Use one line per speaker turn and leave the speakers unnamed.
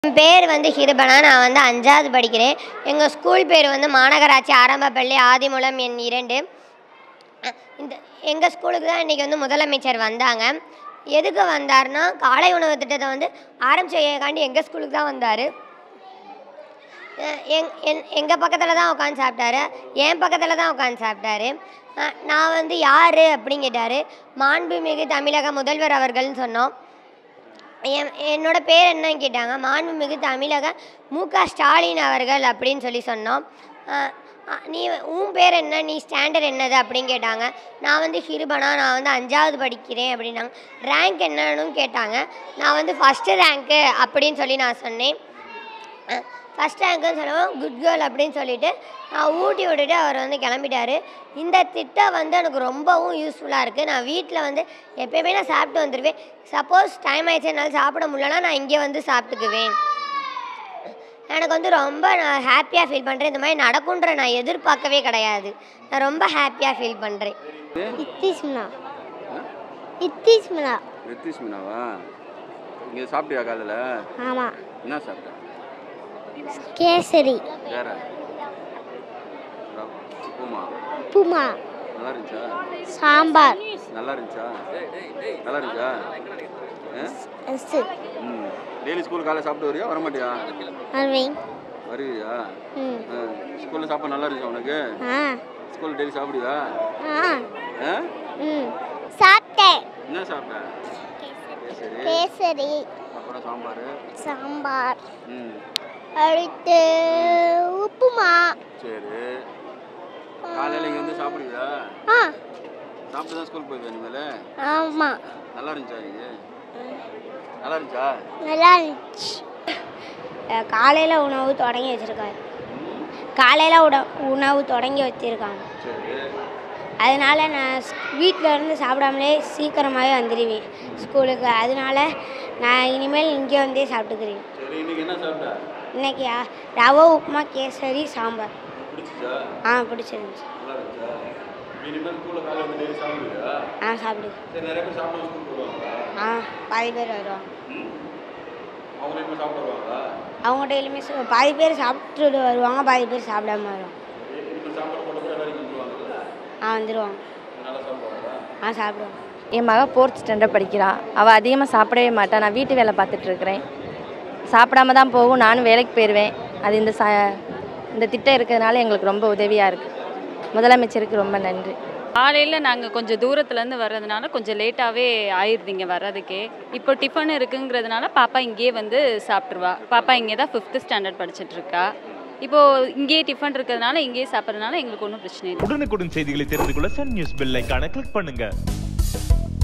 என் பேர் வந்து ஹிருபனா நான் வந்து அஞ்சாவது படிக்கிறேன் எங்கள் ஸ்கூல் பேர் வந்து மாநகராட்சி ஆரம்பப்பள்ளி ஆதிமூலம் எண் இரண்டு அஹ் இந்த எங்கள் ஸ்கூலுக்கு தான் இன்றைக்கி வந்து முதலமைச்சர் வந்தாங்க எதுக்கு வந்தாருன்னா காலை உணவு திட்டத்தை வந்து ஆரம்பிச்சதுக்காண்டி எங்கள் ஸ்கூலுக்கு தான் வந்தார் எங் என் எங்கள் பக்கத்தில் தான் உட்காந்து சாப்பிட்டாரு என் பக்கத்தில் தான் உட்காந்து சாப்பிட்டாரு அஹ் நான் வந்து யார் அப்படின்னு கேட்டார் மாண்புமிகு தமிழக முதல்வர் அவர்கள்னு சொன்னோம் என் என்னோட பேர் என்னன்னு கேட்டாங்க மாண்புமிகு தமிழக மு க ஸ்டாலின் அவர்கள் அப்படின்னு சொல்லி சொன்னோம் அஹ் அஹ் நீ உன் பேர் என்ன நீ ஸ்டாண்டர்ட் என்னது அப்படின்னு கேட்டாங்க நான் வந்து ஹிருபனா நான் வந்து அஞ்சாவது படிக்கிறேன் அப்படின்னாங்க ரேங்க் என்னன்னு கேட்டாங்க நான் வந்து ஃபஸ்ட்டு ரேங்க்கு அப்படின்னு சொல்லி நான் சொன்னேன் ஃபஸ்ட் ரேங்க்குன்னு சொல்லவும் குட் கேர்ள் அப்படின்னு சொல்லிட்டு நான் ஊட்டி விட்டுட்டு அவர் வந்து கிளம்பிட்டாரு இந்த திட்டம் வந்து எனக்கு ரொம்பவும் யூஸ்ஃபுல்லாக இருக்குது நான் வீட்டில் வந்து எப்பயுமே நான் சாப்பிட்டு வந்துடுவேன் சப்போஸ் டைம் ஆயிடுச்சு என்னால் சாப்பிட முடியலனா நான் இங்கே வந்து சாப்பிட்டுக்குவேன் எனக்கு வந்து ரொம்ப நான் ஹாப்பியாக ஃபீல் பண்ணுறேன் இந்த மாதிரி நடக்குன்ற நான் எதிர்பார்க்கவே கிடையாது நான் ரொம்ப ஹாப்பியாக ஃபீல் பண்ணுறேன்
இத்திஸ்மினா இத்திஸ்மினா
நித்திஷ் மீனாவா இங்கே சாப்பிட்டியா காலையில்
ஆமாம்
என்ன சாப்பிட்ட
கேசரி
வேற உப்புமா
உப்புமா
நல்லா இருந்துச்சா
சாம்பார்
நல்லா இருந்துச்சா நல்லா இருந்துச்சா ஆ?
எஸ்
ம் டெய்லி ஸ்கூல் காலையில் சாப்பிட்டு வரியா வர மாட்டியா
அல்விங்
வருவியா
ம்
ஸ்கூலில் சாப்பாடு நல்லா இருந்துச்சா உனக்கு
ஆ
ஸ்கூல் டெய்லி சாப்பிடுவியா
ஆ
ஆ
ம் சாப்பிட்டேன்
என்ன சாப்பிட்ட சரி
கேசரி
அப்புறம் சாம்பார்
சாம்பார்
ம்
அடுத்து உப்புமா
சரி காலையில் இங்கே வந்து சாப்பிடுவியா
ஆ
சாப்பிட்டு தான் ஸ்கூல் போய்வியா இனிமேல்
ஆமாம்
நல்லா இருந்துச்சா இது நல்லா இருந்துச்சா
நல்லா இருந்துச்சு காலையில் உணவு தொடங்கி வச்சுருக்காங்க காலையில் உட உணவு தொடங்கி வச்சுருக்காங்க
சரி
அதனால நான் வீட்டில் இருந்து சாப்பிடாமலே சீக்கிரமாகவே வந்துடுவேன் ஸ்கூலுக்கு அதனால நான் இனிமேல் இங்கே வந்தே சாப்பிட்டுக்கிறேன்
சரி இன்னைக்கு என்ன சாப்பிட்ட
இன்னைக்கு ரவை உப்புமா கேசரி சாம்பார்
பிடிச்சிச்சா
ஆ பிடிச்சிருந்துச்சு
நல்லா இருந்துச்சா இனிமேல் ஸ்கூலில் காலையில் வந்து டெய்லி சாப்பிடுவியா
ஆ சாப்பிடு
சரி நிறைய பேர் சாப்பிட ஸ்கூல் போடுவாங்களா
ஆ பாதி பேர் வருவாங்க
ம் அவங்க இனிமேல் சாப்பிட வருவாங்களா
அவங்க டெய்லியுமே சா- பாதி பேர் சாப்பிட்டுட்டு வருவாங்க பாதி பேர் சாப்பிடாம வருவாங்க
சரி இனிமேல் சாப்பாடு போட்ட போய் எல்லாரும் வந்துருவாங்கல்ல
ஆ வந்துடுவாங்க
நல்லா சாப்பிடுவாங்களா
ஆ சாப்பிடுவாங்க
என் மக ஃபோர்த் ஸ்டாண்டர்ட் படிக்கிறாள் அவள் அதிகமாக சாப்பிடவே மாட்டாள் நான் வீட்டு வேலை பார்த்துட்ருக்குறேன் சாப்பிடாம தான் போகும் நானும் வேலைக்கு போயிடுவேன் அது இந்த ச இந்த திட்டம் இருக்கிறதுனால எங்களுக்கு ரொம்ப உதவியாக இருக்குது முதலமைச்சருக்கு ரொம்ப நன்றி
காலையில் நாங்கள் கொஞ்சம் தூரத்துலேருந்து வர்றதுனால கொஞ்சம் லேட்டாகவே ஆயிடுது இங்கே வர்றதுக்கே இப்போ டிஃபன் இருக்குங்கிறதுனால பாப்பா இங்கேயே வந்து சாப்பிட்ருவா பாப்பா இங்கே தான் ஃபிஃப்த்து ஸ்டாண்டர்ட் படிச்சிட்ருக்கா இப்போது இங்கேயே டிஃபன் இருக்கிறதுனால இங்கேயே சாப்பிட்றதுனால எங்களுக்கு ஒன்றும் பிரச்சனை இல்லை
உடனுக்குடன் செய்திகளை தெரிந்து கொள்ள சன் நியூஸ் பெல் ஐகானை கிளிக் பண்ணுங்க